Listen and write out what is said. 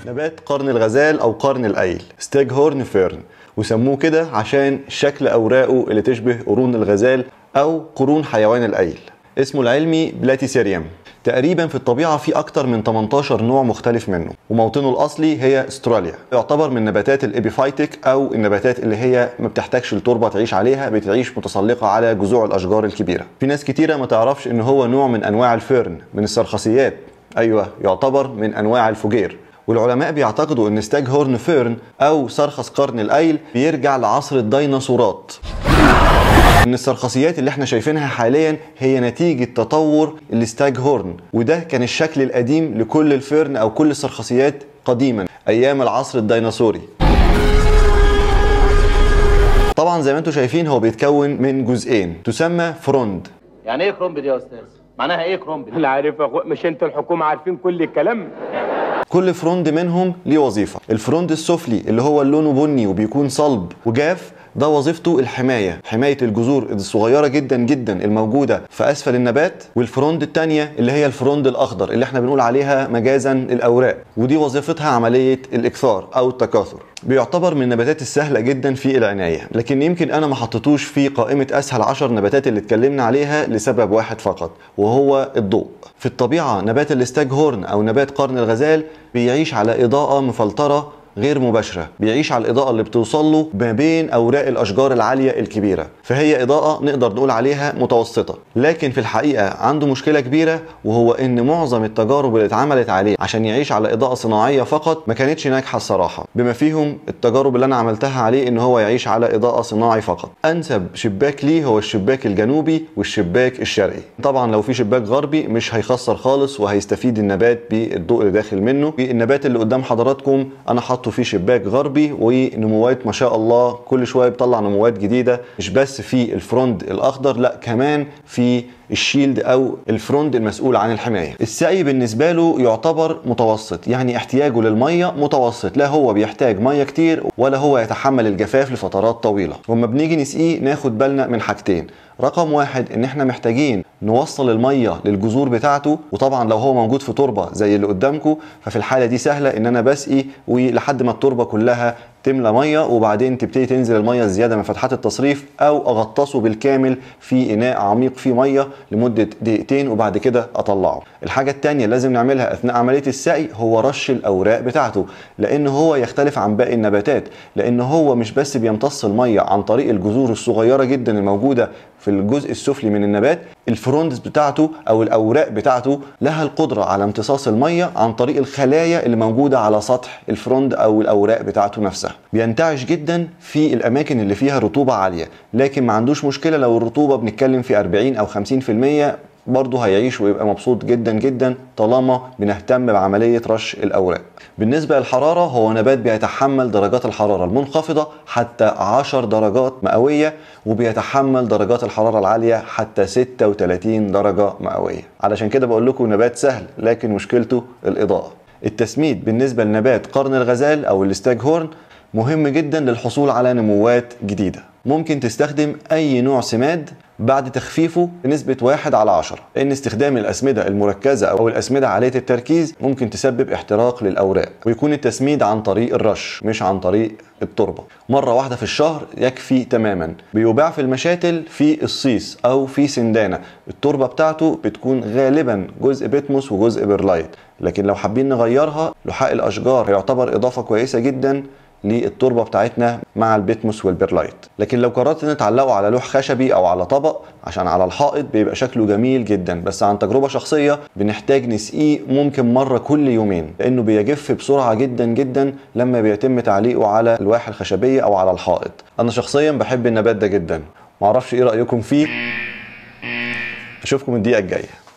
نبات قرن الغزال او قرن الايل ستيج هورن فيرن وسموه كده عشان شكل اوراقه اللي تشبه قرون الغزال او قرون حيوان الايل اسمه العلمي بلاتيسيريوم تقريبا في الطبيعة في أكتر من 18 نوع مختلف منه وموطنه الأصلي هي استراليا يعتبر من نباتات الإبيفايتك أو النباتات اللي هي ما بتحتاجش التربة تعيش عليها بتعيش متسلقة على جذوع الأشجار الكبيرة في ناس كتيرة ما تعرفش إن هو نوع من أنواع الفيرن من السرخسيات أيوة يعتبر من أنواع الفجير والعلماء بيعتقدوا ان ستاج هورن فيرن او سرخس قرن الايل بيرجع لعصر الديناصورات ان السرخسيات اللي احنا شايفينها حاليا هي نتيجة تطور الستاج هورن وده كان الشكل القديم لكل الفيرن او كل السرخسيات قديما ايام العصر الديناصوري طبعا زي ما انتم شايفين هو بيتكون من جزئين تسمى فروند يعني ايه كرومب دي يا استاذ معناها ايه كرومب دي لا عارف يا اخو مش انت الحكومه عارفين كل الكلام كل فروند منهم ليه وظيفة الفروند السفلي اللي هو لونه بني وبيكون صلب وجاف ده وظيفته الحماية حماية الجذور الصغيرة جدا جدا الموجودة في أسفل النبات والفروند التانية اللي هي الفروند الأخضر اللي احنا بنقول عليها مجازا الأوراق ودي وظيفتها عملية الإكثار أو التكاثر بيعتبر من النباتات السهلة جدا في العناية لكن يمكن أنا ما حطيتوش في قائمة أسهل عشر نباتات اللي اتكلمنا عليها لسبب واحد فقط وهو الضوء في الطبيعة نبات الاستاج هورن أو نبات قرن الغزال بيعيش على إضاءة مفلترة غير مباشرة بيعيش على الإضاءة اللي بتوصل له ما بين أوراق الأشجار العالية الكبيرة فهي إضاءة نقدر نقول عليها متوسطة لكن في الحقيقة عنده مشكلة كبيرة وهو إن معظم التجارب اللي اتعملت عليه عشان يعيش على إضاءة صناعية فقط ما كانتش ناجحة الصراحة بما فيهم التجارب اللي أنا عملتها عليه إن هو يعيش على إضاءة صناعي فقط أنسب شباك ليه هو الشباك الجنوبي والشباك الشرقي طبعا لو في شباك غربي مش هيخسر خالص وهيستفيد النبات بالضوء اللي داخل منه النبات اللي قدام حضراتكم أنا حاطه في شباك غربي ونموات ما شاء الله كل شويه بيطلع نموات جديده مش بس في الفروند الاخضر لا كمان في الشيلد او الفروند المسؤول عن الحمايه السقي بالنسبه له يعتبر متوسط يعني احتياجه للميه متوسط لا هو بيحتاج ميه كتير ولا هو يتحمل الجفاف لفترات طويله وما بنيجي نسقيه ناخد بالنا من حاجتين رقم واحد ان احنا محتاجين نوصل الميه للجذور بتاعته وطبعا لو هو موجود في تربه زي اللي قدامكم ففي الحاله دي سهله ان انا بسقي ولحد ما التربه كلها تملى ميه وبعدين تبتدي تنزل الميه الزياده من فتحات التصريف او اغطسه بالكامل في اناء عميق فيه ميه لمده دقيقتين وبعد كده اطلعه الحاجه الثانيه لازم نعملها اثناء عمليه السقي هو رش الاوراق بتاعته لان هو يختلف عن باقي النباتات لان هو مش بس بيمتص الميه عن طريق الجذور الصغيره جدا الموجوده في الجزء السفلي من النبات الفروندز بتاعته او الاوراق بتاعته لها القدره على امتصاص الميه عن طريق الخلايا اللي موجوده على سطح الفروند او الاوراق بتاعته نفسها بينتعش جدا في الاماكن اللي فيها رطوبه عاليه لكن ما عندوش مشكله لو الرطوبه بنتكلم في 40 او 50% برضه هيعيش ويبقى مبسوط جدا جدا طالما بنهتم بعملية رش الأوراق بالنسبة للحرارة هو نبات بيتحمل درجات الحرارة المنخفضة حتى 10 درجات مئوية وبيتحمل درجات الحرارة العالية حتى 36 درجة مئوية علشان كده بقول لكم نبات سهل لكن مشكلته الإضاءة التسميد بالنسبة لنبات قرن الغزال أو الستاج هورن مهم جدا للحصول على نموات جديدة ممكن تستخدم أي نوع سماد بعد تخفيفه بنسبة واحد على عشرة لأن استخدام الأسمدة المركزة أو الأسمدة عالية التركيز ممكن تسبب احتراق للأوراق ويكون التسميد عن طريق الرش مش عن طريق التربة مرة واحدة في الشهر يكفي تماما بيباع في المشاتل في الصيص أو في سندانة التربة بتاعته بتكون غالبا جزء بيتموس وجزء بيرلايت لكن لو حابين نغيرها لحاء الأشجار هيعتبر إضافة كويسة جدا للتربه بتاعتنا مع البيتموس والبرلايت لكن لو قررت ان تعلقه على لوح خشبي او على طبق عشان على الحائط بيبقى شكله جميل جدا بس عن تجربه شخصيه بنحتاج نسقيه ممكن مره كل يومين لانه بيجف بسرعه جدا جدا لما بيتم تعليقه على الواح الخشبيه او على الحائط انا شخصيا بحب النبات ده جدا معرفش ايه رايكم فيه اشوفكم الدقيقه الجايه